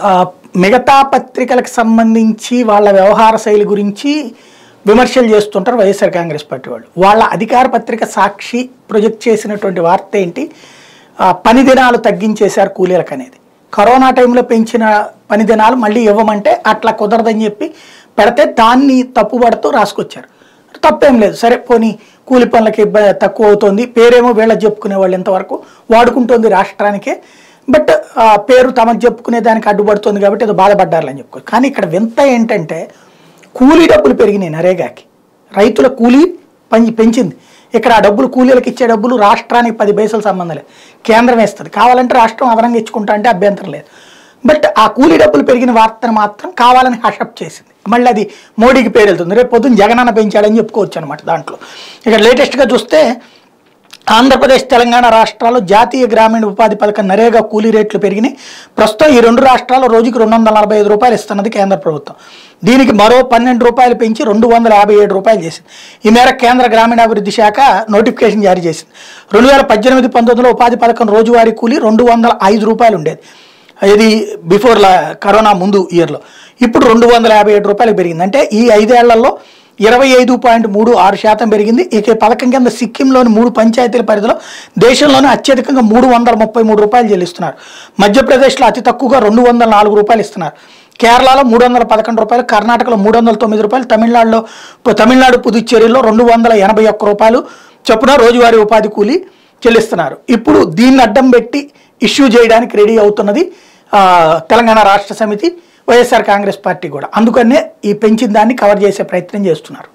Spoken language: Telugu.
ఆ, మిగతా పత్రికలకు సంబంధించి వాళ్ళ వ్యవహార శైలి గురించి విమర్శలు చేస్తుంటారు వైఎస్ఆర్ కాంగ్రెస్ పార్టీ వాళ్ళు వాళ్ళ అధికార పత్రిక సాక్షి ప్రొజెక్ట్ చేసినటువంటి వార్త ఏంటి ఆ, పని దినాలు తగ్గించేశారు కూలీలకు అనేది కరోనా టైంలో పెంచిన పని దినాలు మళ్ళీ ఇవ్వమంటే అట్లా కుదరదని చెప్పి పెడితే దాన్ని తప్పుపడుతూ రాసుకొచ్చారు తప్పేం లేదు సరే పోనీ కూలి పనులకి ఇబ్బ- తక్కువ అవుతుంది పేరేమో వీళ్ళకి చెప్పుకునే వాళ్ళు ఇంతవరకు వాడుకుంటుంది రాష్ట్రానికే బట్ ఆ పేరు తమకు చెప్పుకునే దానికి అడ్డుపడుతుంది కాబట్టి ఏదో బాధపడ్డారని చెప్పుకో కానీ ఇక్కడ వింత ఏంటంటే కూలీ డబ్బులు పెరిగినాయి నరేగాకి రైతుల కూలీ పని పెంచింది ఇక్కడ ఆ డబ్బులు కూలీలకు ఇచ్చే డబ్బులు రాష్ట్రానికి పది పైసలు సంబంధం లేదు కేంద్రం వేస్తుంది కావాలంటే రాష్ట్రం అదనంగా ఇచ్చుకుంటా అంటే అభ్యంతరం లేదు బట్ ఆ కూలీ డబ్బులు పెరిగిన వార్తను మాత్రం కావాలని హషప్ చేసింది మళ్ళీ అది మోడీకి పేరు వెళ్తుంది రేపు పొద్దున్న జగనన్న పెంచాడని చెప్పుకోవచ్చు అనమాట దాంట్లో ఇక లేటెస్ట్గా చూస్తే ఆంధ్రప్రదేశ్ తెలంగాణ రాష్ట్రాల్లో జాతీయ గ్రామీణ ఉపాధి పథకం నరేగా కూలీ రేట్లు పెరిగినాయి ప్రస్తుతం ఈ రెండు రాష్ట్రాల్లో రోజుకి రెండు వందల నలభై ఐదు రూపాయలు ఇస్తున్నది కేంద్ర ప్రభుత్వం దీనికి మరో పన్నెండు రూపాయలు పెంచి రెండు వందల యాభై ఏడు రూపాయలు చేసింది ఈ మేరకు కేంద్ర గ్రామీణాభివృద్ధి శాఖ నోటిఫికేషన్ జారీ చేసింది రెండు వేల పద్దెనిమిది పంతొమ్మిదిలో ఉపాధి పథకం రోజువారీ కూలీ రెండు వందల ఐదు రూపాయలు ఉండేది ఇది బిఫోర్ కరోనా ముందు ఇయర్లో ఇప్పుడు రెండు వందల యాభై ఏడు రూపాయలు పెరిగింది అంటే ఈ ఐదేళ్లలో ఇరవై ఐదు పాయింట్ మూడు ఆరు శాతం పెరిగింది ఇక ఈ పథకం కింద సిక్కింలోని మూడు పంచాయతీల పరిధిలో దేశంలోనే అత్యధికంగా మూడు వందల ముప్పై మూడు రూపాయలు చెల్లిస్తున్నారు మధ్యప్రదేశ్లో అతి తక్కువగా రెండు వందల నాలుగు రూపాయలు ఇస్తున్నారు కేరళలో మూడు వందల పదకొండు రూపాయలు కర్ణాటకలో మూడు వందల తొమ్మిది రూపాయలు తమిళనాడులో తమిళనాడు పుదుచ్చేరిలో రెండు వందల ఎనభై ఒక్క రూపాయలు చొప్పున రోజువారీ ఉపాధి కూలీ చెల్లిస్తున్నారు ఇప్పుడు దీన్ని అడ్డం పెట్టి ఇష్యూ చేయడానికి రెడీ అవుతున్నది ఆ, తెలంగాణ రాష్ట్ర సమితి వైఎస్ఆర్ కాంగ్రెస్ పార్టీ కూడా అందుకనే ఈ పెంచిన దాన్ని కవర్ చేసే ప్రయత్నం చేస్తున్నారు